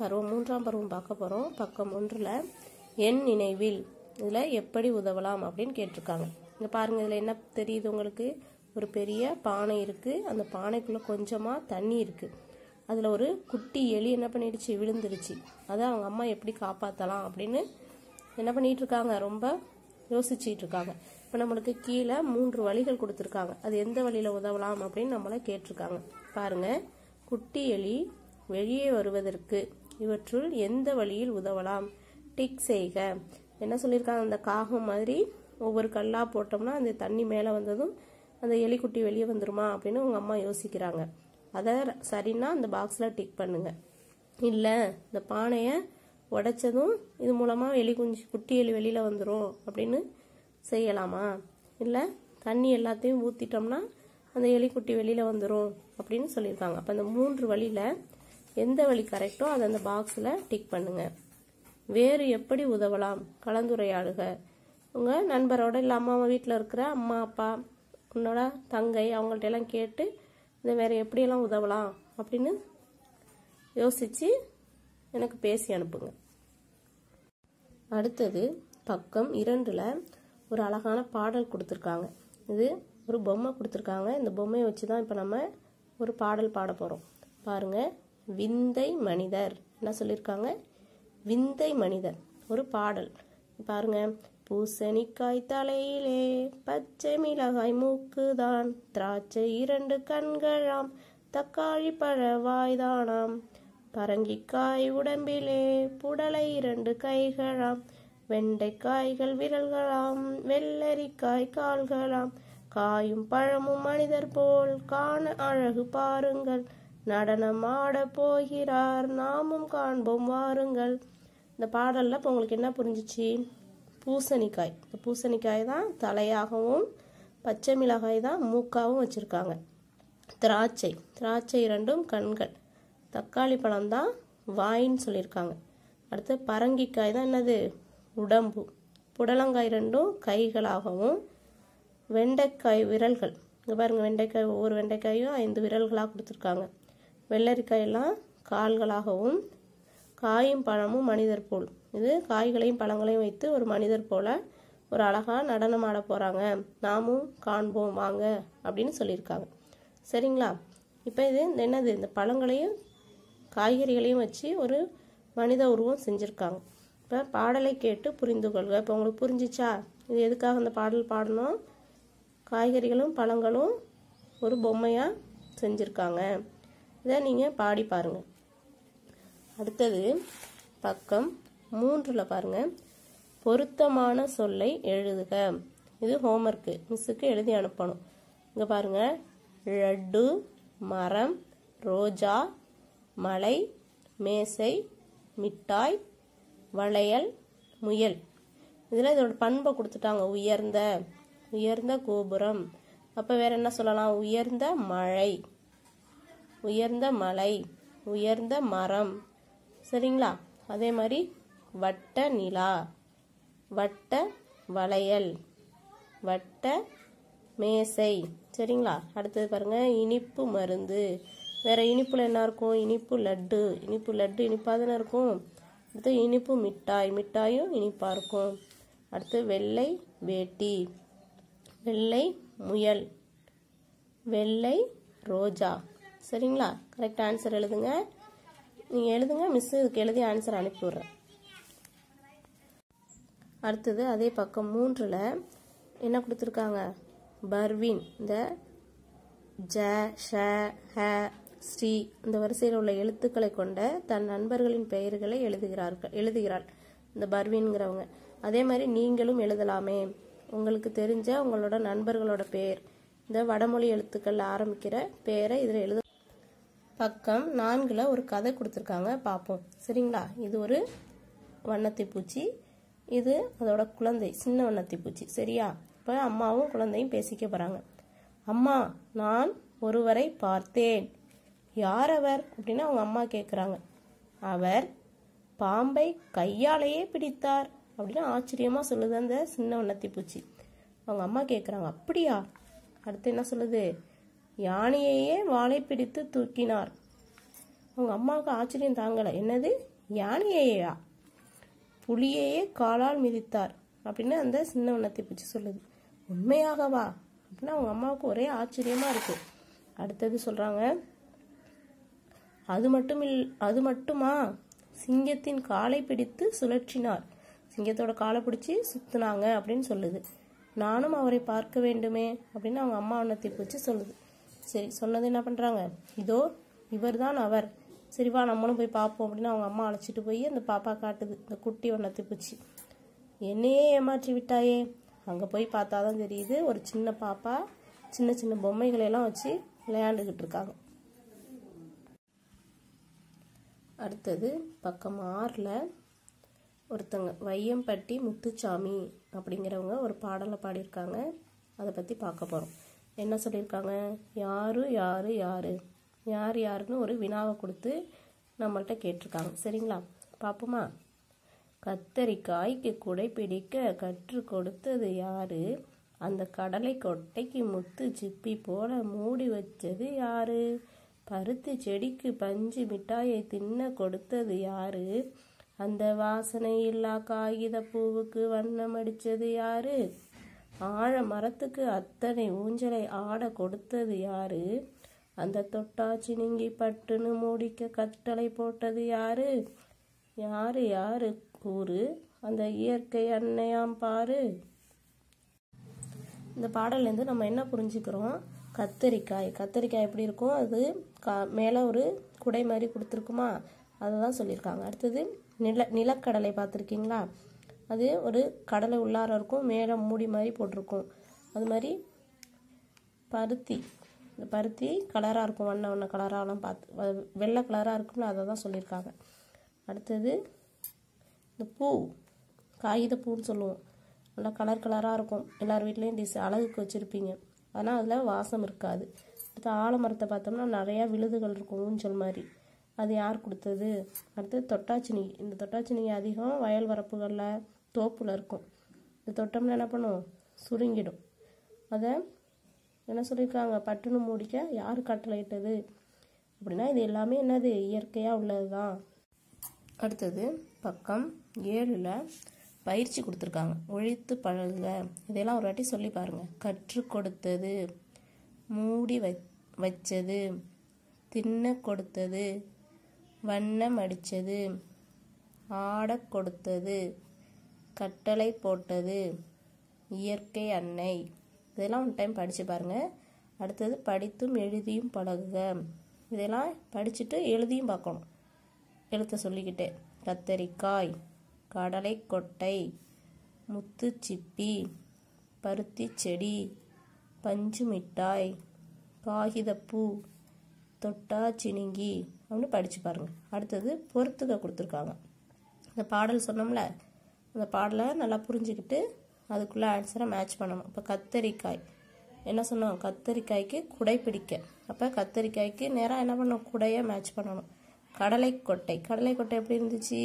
பருவம் மூன்றாம் பருவம் பார்க்க போகிறோம் பக்கம் ஒன்றில் என் நினைவில் இதில் எப்படி உதவலாம் அப்படின்னு கேட்டிருக்காங்க இங்கே பாருங்கள் இதில் என்ன தெரியுது உங்களுக்கு ஒரு பெரிய பானை இருக்குது அந்த பானைக்குள்ளே கொஞ்சமாக தண்ணி இருக்குது அதில் ஒரு குட்டி எலி என்ன பண்ணிடுச்சு விழுந்துருச்சு அதை அவங்க அம்மா எப்படி காப்பாற்றலாம் அப்படின்னு என்ன பண்ணிட்டு இருக்காங்க ரொம்ப யோசிச்சுட்டு இருக்காங்க இப்போ நம்மளுக்கு கீழே மூன்று வழிகள் கொடுத்துருக்காங்க அது எந்த வழியில் உதவலாம் அப்படின்னு நம்மளை கேட்டிருக்காங்க பாருங்க குட்டி எலி வெளியே வருவதற்கு இவற்றுள் எந்த வழியில் உதவலாம் டிக் செய்க என்ன சொல்லியிருக்காங்க அந்த காகம் மாதிரி ஒவ்வொரு கல்லாக போட்டோம்னா அந்த தண்ணி மேலே வந்ததும் அந்த எலிக்குட்டி வெளியே வந்துருமா அப்படின்னு உங்கள் அம்மா யோசிக்கிறாங்க அதை சரின்னா அந்த பாக்ஸில் டிக் பண்ணுங்க இல்லை இந்த பானையை உடைச்சதும் இது மூலமாக எலி குஞ்சு குட்டி எலி வெளியில் வந்துடும் அப்படின்னு செய்யலாமா இல்லை தண்ணி எல்லாத்தையும் ஊற்றிட்டோம்னா அந்த எலிக்குட்டி வெளியில் வந்துடும் அப்படின்னு சொல்லியிருக்காங்க அப்போ அந்த மூன்று வழியில் எந்த வழி கரெக்டோ அதை அந்த பாக்ஸில் டிக் பண்ணுங்க வேறு எப்படி உதவலாம் கலந்துரையாடுக உங்கள் நண்பரோட இல்லை அம்மா வீட்டில் இருக்கிற அம்மா அப்பா உன்னோட தங்கை அவங்கள்ட்ட எல்லாம் கேட்டு இதை வேறு எப்படியெல்லாம் உதவலாம் அப்படின்னு யோசித்து எனக்கு பேசி அனுப்புங்க அடுத்தது பக்கம் இரண்டில் ஒரு அழகான பாடல் கொடுத்துருக்காங்க இது ஒரு பொம்மை கொடுத்துருக்காங்க இந்த பொம்மையை வச்சு தான் இப்போ நம்ம ஒரு பாடல் பாட போகிறோம் பாருங்க விந்தை மனிதர் என்ன சொல்லியிருக்காங்க விந்தை மனிதர் ஒரு பாடல் பாருங்க பூசணிக்காய் தலையிலே பச்சை மிளகாய் மூக்குதான் திராட்சை இரண்டு கண்களாம் தக்காளி பழ வாய்தானாம் பரங்கிக்காய் உடம்பிலே புடலை இரண்டு கைகளாம் வெண்டைக்காய்கள் விரல்களாம் வெள்ளரிக்காய் கால்களாம் காயும் பழமும் மனிதர் போல் காண அழகு பாருங்கள் நடனம் ஆட போகிறார் நாமும் காண்போம் வாருங்கள் இந்த பாடலில் இப்போ உங்களுக்கு என்ன புரிஞ்சிச்சு பூசணிக்காய் இந்த பூசணிக்காய் தான் தலையாகவும் பச்சை மிளகாய் தான் மூக்காகவும் வச்சுருக்காங்க திராட்சை திராட்சை இரண்டும் கண்கள் தக்காளி பழம் தான் வாயின்னு சொல்லியிருக்காங்க அடுத்து பரங்கிக்காய் தான் என்னது உடம்பு புடலங்காய் ரெண்டும் கைகளாகவும் வெண்டைக்காய் விரல்கள் இங்கே பாருங்கள் வெண்டைக்காய் ஒவ்வொரு வெண்டைக்காயும் ஐந்து விரல்களாக கொடுத்துருக்காங்க வெள்ளரிக்காயெல்லாம் கால்களாகவும் காயும் பழமும் மனிதர் போல் இது காய்களையும் பழங்களையும் வைத்து ஒரு மனிதர் போல ஒரு அழகாக நடனம் ஆட போகிறாங்க நாமும் காண்போம் வாங்க அப்படின்னு சொல்லியிருக்காங்க சரிங்களா இப்போ இது இந்த என்னது இந்த பழங்களையும் காய்கறிகளையும் வச்சு ஒரு மனித உருவம் செஞ்சுருக்காங்க இப்போ பாடலை கேட்டு புரிந்து கொள்க இப்போ உங்களுக்கு புரிஞ்சிச்சா இது எதுக்காக இந்த பாடல் பாடணும் காய்கறிகளும் பழங்களும் ஒரு பொம்மையாக செஞ்சுருக்காங்க இதை நீங்கள் பாடி பாருங்கள் அடுத்தது பக்கம் மூன்றில் பாருங்கள் பொருத்தமான சொல்லை எழுதுக இது ஹோம்ஒர்க்கு மிஸ்ஸுக்கு எழுதி அனுப்பணும் இங்கே பாருங்கள் லட்டு மரம் ரோஜா மலை மேசை மிட்டாய் வளையல் முயல் இதில் இதோட பண்பை கொடுத்துட்டாங்க உயர்ந்த உயர்ந்த கோபுரம் அப்போ வேற என்ன சொல்லலாம் உயர்ந்த மழை உயர்ந்த மலை உயர்ந்த மரம் சரிங்களா அதே மாதிரி வட்ட நிலா வட்ட வளையல் வட்ட மேசை சரிங்களா அடுத்தது பாருங்க இனிப்பு மருந்து வேற இனிப்புல என்ன இருக்கும் இனிப்பு லட்டு இனிப்பு லட்டு இனிப்பாக தானே இருக்கும் அடுத்து இனிப்பு மிட்டாய் மிட்டாயும் இனிப்பாக இருக்கும் அடுத்து வெள்ளை வேட்டி வெள்ளை முயல் வெள்ளை ரோஜா சரிங்களா கரெக்ட் ஆன்சர் எழுதுங்க நீங்கள் எழுதுங்க மிஸ் இதுக்கு எழுதி ஆன்சர் அனுப்பி விட்றேன் அடுத்தது அதே பக்கம் மூன்றில் என்ன கொடுத்துருக்காங்க பர்வின் இந்த ஜ ஷ ஹ ஸ்ரீ இந்த வரிசையில் உள்ள எழுத்துக்களை கொண்ட தன் நண்பர்களின் பெயர்களை எழுதுகிறார்கள் எழுதுகிறாள் இந்த பர்வின்கிறவங்க அதே மாதிரி நீங்களும் எழுதலாமே உங்களுக்கு தெரிஞ்ச உங்களோட நண்பர்களோட பேர் இந்த வடமொழி எழுத்துக்கள் ஆரம்பிக்கிற பேரை இதில் எழுத பக்கம் நான்கில் ஒரு கதை கொடுத்துருக்காங்க பார்ப்போம் சரிங்களா இது ஒரு வண்ணத்தி பூச்சி இது அதோட குழந்தை சின்ன வண்ணத்தி பூச்சி சரியா இப்போ அம்மாவும் குழந்தையும் பேசிக்க போகிறாங்க அம்மா நான் ஒருவரை பார்த்தேன் யார் அவர் அப்படின்னு அவங்க அம்மா கேட்குறாங்க அவர் பாம்பை கையாலேயே பிடித்தார் அப்படின்னு ஆச்சரியமாக சொல்லுது அந்த சின்ன வண்ணத்தி பூச்சி அவங்க அம்மா கேட்குறாங்க அப்படியா அடுத்து என்ன சொல்லுது யானையையே வாழை பிடித்து தூக்கினார் அவங்க அம்மாவுக்கு ஆச்சரியம் தாங்கலை என்னது யானையையா புலியையே காலால் மிதித்தார் அப்படின்னு அந்த சின்ன வண்ணத்தை பிடிச்சி சொல்லுது உண்மையாகவா அப்படின்னு அவங்க அம்மாவுக்கு ஒரே ஆச்சரியமா இருக்கு அடுத்தது சொல்றாங்க அது மட்டும் இல் அது மட்டுமா சிங்கத்தின் காலை பிடித்து சுழற்றினார் சிங்கத்தோட காலை பிடிச்சி சுத்துனாங்க அப்படின்னு சொல்லுது நானும் அவரை பார்க்க வேண்டுமே அப்படின்னு அவங்க அம்மா வண்ணத்தை பிடிச்சி சொல்லுது சரி சொன்னது என்ன பண்றாங்க இதோ இவர்தான் அவர் சரி வா நம்மளும் போய் பார்ப்போம் அப்படின்னு அவங்க அம்மா அழைச்சிட்டு போய் அந்த பாப்பா காட்டுது இந்த குட்டி வண்ணத்தை பூச்சி என்னையே ஏமாற்றி விட்டாயே அங்கே போய் பார்த்தா தான் தெரியுது ஒரு சின்ன பாப்பா சின்ன சின்ன பொம்மைகளை எல்லாம் வச்சு விளையாண்டுக்கிட்டு இருக்காங்க அடுத்தது பக்கம் ஆறில் ஒருத்தங்க வையம்பட்டி முத்துச்சாமி அப்படிங்கிறவங்க ஒரு பாடலை பாடியிருக்காங்க அதை பற்றி பார்க்க போகிறோம் என்ன சொல்லியிருக்காங்க யாரு யாரு யாரு யார் யாருன்னு ஒரு வினாவை கொடுத்து நம்மள்ட்ட கேட்டிருக்காங்க சரிங்களா பார்ப்போமா கத்தரிக்காய்க்கு குடை பிடிக்க கற்றுக் கொடுத்தது யாரு அந்த கடலை கொட்டைக்கு முத்து சிப்பி போல மூடி வச்சது யாரு பருத்தி செடிக்கு பஞ்சு மிட்டாயை தின்ன கொடுத்தது யாரு அந்த வாசனை இல்லா காகித பூவுக்கு வண்ணம் அடிச்சது யாரு ஆழ மரத்துக்கு அத்தனை ஊஞ்சலை ஆட கொடுத்தது யாரு அந்த தொட்டாச்சி நீங்கி பட்டுன்னு மூடிக்க கட்டளை போட்டது யாரு யாரு யாரு கூறு அந்த இயற்கை அன்னையாம் பாரு இந்த பாடல்லேருந்து நம்ம என்ன புரிஞ்சுக்கிறோம் கத்தரிக்காய் கத்தரிக்காய் எப்படி இருக்கும் அது கா மேலே ஒரு குடை மாதிரி கொடுத்துருக்குமா அதை தான் சொல்லியிருக்காங்க அடுத்தது நில நிலக்கடலை பார்த்துருக்கீங்களா அது ஒரு கடலை உள்ளார இருக்கும் மேலே மூடி மாதிரி போட்டிருக்கும் அது மாதிரி பருத்தி இந்த பருத்தி கலராக இருக்கும் வண்ண வண்ண கலராகலாம் பார்த்து வ- வெள்ளை கலராக இருக்கும்னு அதை தான் சொல்லியிருக்காங்க அடுத்தது இந்த பூ காகித பூன்னு சொல்லுவோம் நல்லா கலர் கலராக இருக்கும் எல்லார் வீட்லேயும் டிஸ் அழகுக்கு வச்சுருப்பீங்க ஆனால் அதில் வாசம் இருக்காது அடுத்து ஆலமரத்தை பார்த்தோம்னா நிறையா விழுதுகள் இருக்கும் ஊஞ்சல் மாதிரி அது யார் கொடுத்தது அடுத்து தொட்டாச்சினி இந்த தொட்டாச்சினி அதிகம் வயல் வரப்புகளில் தோப்புல இருக்கும் இது தொட்டோம்னா என்ன பண்ணும் சுருங்கிடும் அதை என்ன சொல்லியிருக்காங்க பட்டுன்னு மூடிக்க யார் கட்டளையிட்டது அப்படின்னா இது எல்லாமே என்னது இயற்கையாக உள்ளது தான் அடுத்தது பக்கம் ஏழில் பயிற்சி கொடுத்துருக்காங்க ஒழித்து பழகுக இதெல்லாம் ஒரு வாட்டி சொல்லி பாருங்க கற்றுக் கொடுத்தது மூடி வை வச்சது தின்ன கொடுத்தது வண்ணம் அடித்தது ஆடக் கொடுத்தது கட்டளை போட்டது இயற்கை அன்னை இதெல்லாம் ஒரு டைம் படித்து பாருங்க அடுத்தது படித்தும் எழுதியும் பழகுக இதெல்லாம் படிச்சுட்டு எழுதியும் பார்க்கணும் எழுத்த சொல்லிக்கிட்டே கத்தரிக்காய் கடலை கொட்டை முத்துச்சிப்பி பருத்தி செடி பஞ்சு மிட்டாய் காகிதப்பூ தொட்டா சினுங்கி அப்படின்னு படித்து பாருங்க அடுத்தது பொறுத்துக்க கொடுத்துருக்காங்க இந்த பாடல் சொன்னோம்ல அந்த பாடலை நல்லா புரிஞ்சுக்கிட்டு அதுக்குள்ளே ஆன்சரை மேட்ச் பண்ணணும் இப்போ கத்தரிக்காய் என்ன சொன்னோம் கத்தரிக்காய்க்கு குடை பிடிக்க அப்போ கத்தரிக்காய்க்கு நேராக என்ன பண்ணணும் குடையை மேட்ச் பண்ணணும் கடலை கொட்டை கடலை கொட்டை எப்படி இருந்துச்சு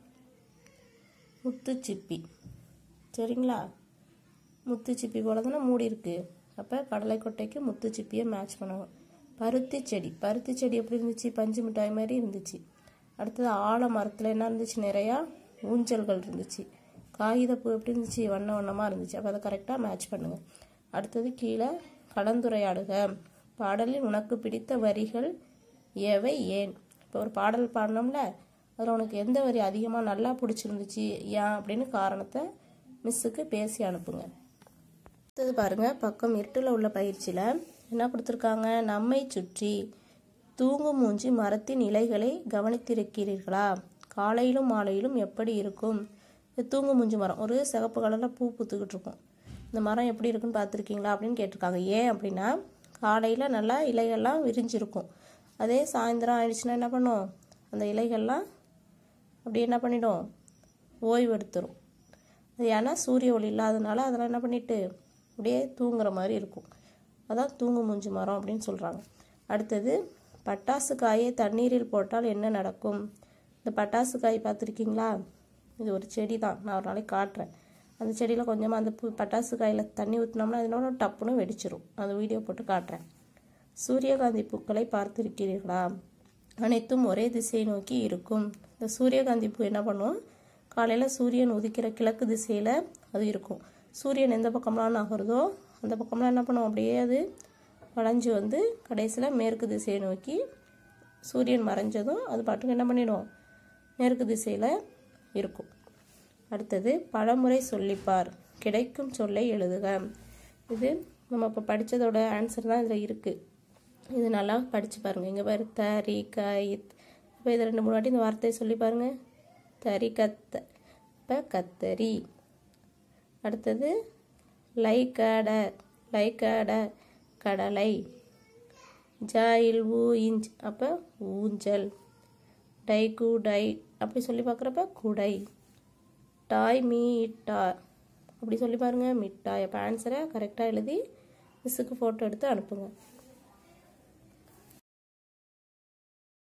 முத்துச்சிப்பி சரிங்களா முத்துச்சிப்பி போல தானே மூடி இருக்கு அப்போ கடலை கொட்டைக்கு முத்துச்சிப்பியை மேட்ச் பண்ணணும் பருத்தி செடி பருத்தி செடி எப்படி இருந்துச்சு பஞ்சு மிட்டாய் மாதிரி இருந்துச்சு அடுத்தது ஆல மரத்தில் என்ன இருந்துச்சு நிறையா ஊஞ்சல்கள் இருந்துச்சு காகிதப்பூ எப்படி இருந்துச்சு வண்ண வண்ணமாக இருந்துச்சு அப்போ அதை கரெக்டாக மேட்ச் பண்ணுங்கள் அடுத்தது கீழே கலந்துரையாடுக பாடலில் உனக்கு பிடித்த வரிகள் எவை ஏன் இப்போ ஒரு பாடல் பாடினோம்ல அதில் உனக்கு எந்த வரி அதிகமாக நல்லா பிடிச்சிருந்துச்சு ஏன் அப்படின்னு காரணத்தை மிஸ்ஸுக்கு பேசி அனுப்புங்க அடுத்தது பாருங்க பக்கம் எட்டில் உள்ள பயிற்சியில் என்ன கொடுத்துருக்காங்க நம்மை சுற்றி தூங்கும் மூஞ்சி மரத்தின் இலைகளை கவனித்திருக்கிறீர்களா காலையிலும் மாலையிலும் எப்படி இருக்கும் இது தூங்கு மூஞ்சி மரம் ஒரு சிகப்பு கலரில் பூ பூத்துக்கிட்டு இருக்கும் இந்த மரம் எப்படி இருக்குன்னு பார்த்துருக்கீங்களா அப்படின்னு கேட்டிருக்காங்க ஏன் அப்படின்னா காலையில் நல்லா இலைகள்லாம் விரிஞ்சிருக்கும் அதே சாயந்தரம் ஆயிடுச்சுன்னா என்ன பண்ணும் அந்த இலைகள்லாம் அப்படி என்ன பண்ணிடும் ஓய்வு எடுத்துரும் அது ஏன்னா சூரிய ஒளி இல்லாதனால அதெல்லாம் என்ன பண்ணிட்டு அப்படியே தூங்குற மாதிரி இருக்கும் அதான் தூங்கு மூஞ்சி மரம் அப்படின்னு சொல்கிறாங்க அடுத்தது பட்டாசு காயை தண்ணீரில் போட்டால் என்ன நடக்கும் இந்த பட்டாசு காய் பார்த்துருக்கீங்களா இது ஒரு செடி தான் நான் ஒரு நாளைக்கு காட்டுறேன் அந்த செடியில் கொஞ்சமாக அந்த பூ பட்டாசு காயில் தண்ணி ஊற்றினோம்னா அதனோட டப்புன்னு வெடிச்சிரும் அந்த வீடியோ போட்டு காட்டுறேன் சூரியகாந்தி பூக்களை பார்த்திருக்கிறீர்களா அனைத்தும் ஒரே திசையை நோக்கி இருக்கும் இந்த சூரியகாந்தி பூ என்ன பண்ணும் காலையில் சூரியன் உதிக்கிற கிழக்கு திசையில் அது இருக்கும் சூரியன் எந்த பக்கம்லாம் நகருதோ அந்த பக்கம்லாம் என்ன பண்ணும் அப்படியே அது வளைஞ்சு வந்து கடைசியில் மேற்கு திசையை நோக்கி சூரியன் மறைஞ்சதும் அது பாட்டுக்கு என்ன பண்ணிடும் மேற்கு திசையில் இருக்கும் அடுத்தது பலமுறை சொல்லிப்பார் கிடைக்கும் சொல்லை எழுதுக இது நம்ம இப்போ படித்ததோட ஆன்சர் தான் இதில் இருக்குது இது நல்லா படித்து பாருங்கள் இங்கே பாரு தரி கயித் இப்போ இது ரெண்டு மூணு வாட்டி இந்த வார்த்தையை சொல்லி பாருங்கள் தரி கத்த இப்போ கத்தரி அடுத்தது லை கட லை கட கடலை ஜாயில் ஊ இஞ்ச் அப்போ ஊஞ்சல் டை கு டை அப்படி சொல்லி பார்க்குறப்ப குடை டாய் மீ இட்டா அப்படி சொல்லி பாருங்கள் மிட்டாய் அப்போ ஆன்சரை கரெக்டாக எழுதி மிஸ்ஸுக்கு ஃபோட்டோ எடுத்து அனுப்புங்க